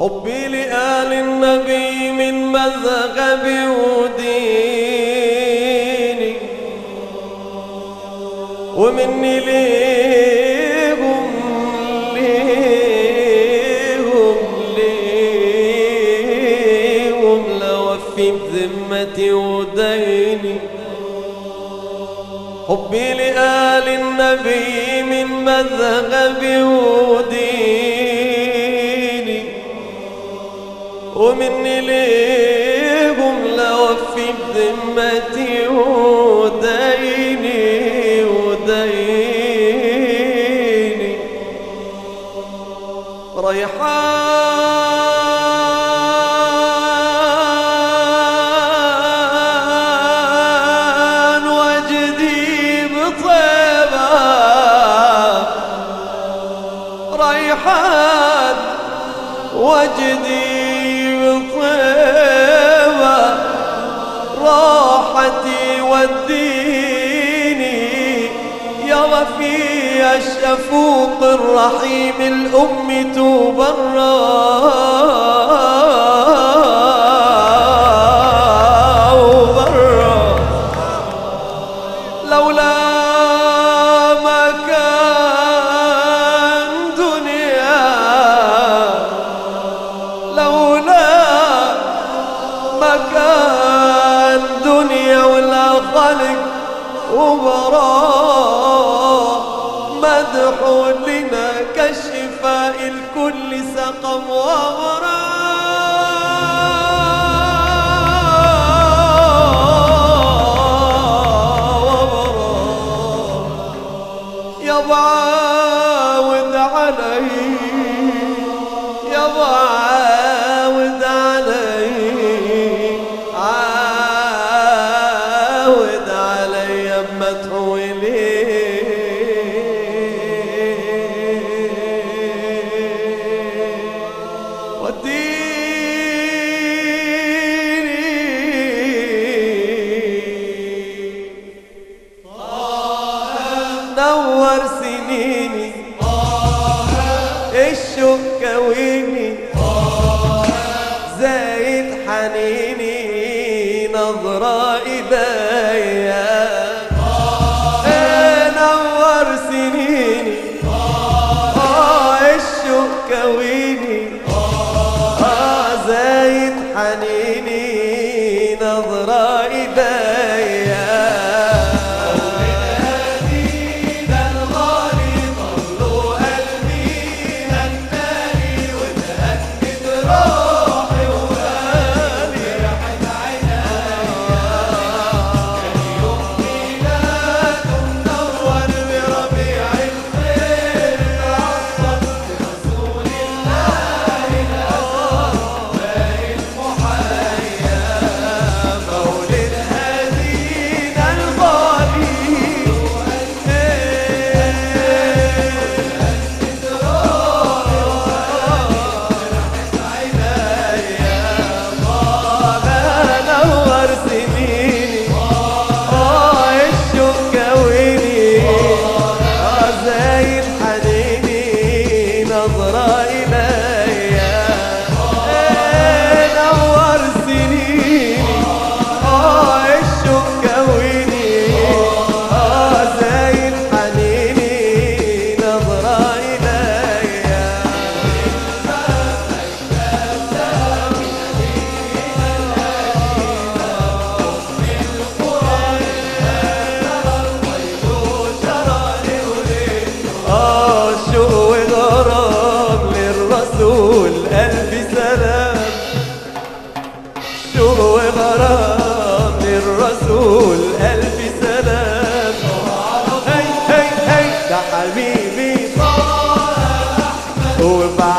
حبي لآل النبي من مذهبي وديني ومني ليهم ليهم ليهم لوفي بذمتي وديني حبي لآل النبي من مذهبي وديني ومني ليهم لوفي بذمتي وديني وديني ريحان وجدي بطيبة ريحان وجدي بطيبة راحتي وديني يا رفيع الشفوق الرحيم الأم تبرى وبرا لولا ما كان دنيا لولا ما كان دنيا ولا خلق وبراء مدح لنا كشفاء الكل سقم وبراء يا بعاود علي يا بعاود علي عاود علي بمدحولي وديني نور سنيني الشوق كويني زايد حنيني نظرة إيديا إيه نور سنيني آه الشوق كويني آه زايد حنيني نظرة إيديا مولد هدينا الغالي نور سنيني اه الشوق كويني اه زايد حنيني نظرة إليا إيه نور سنيني اه الشوق كويني اه زايد حنيني نظرة إليا آه شو غرام للرسول ألف سلام شو غرام للرسول ألف سلام هي هي هي ده حبيبي وبعد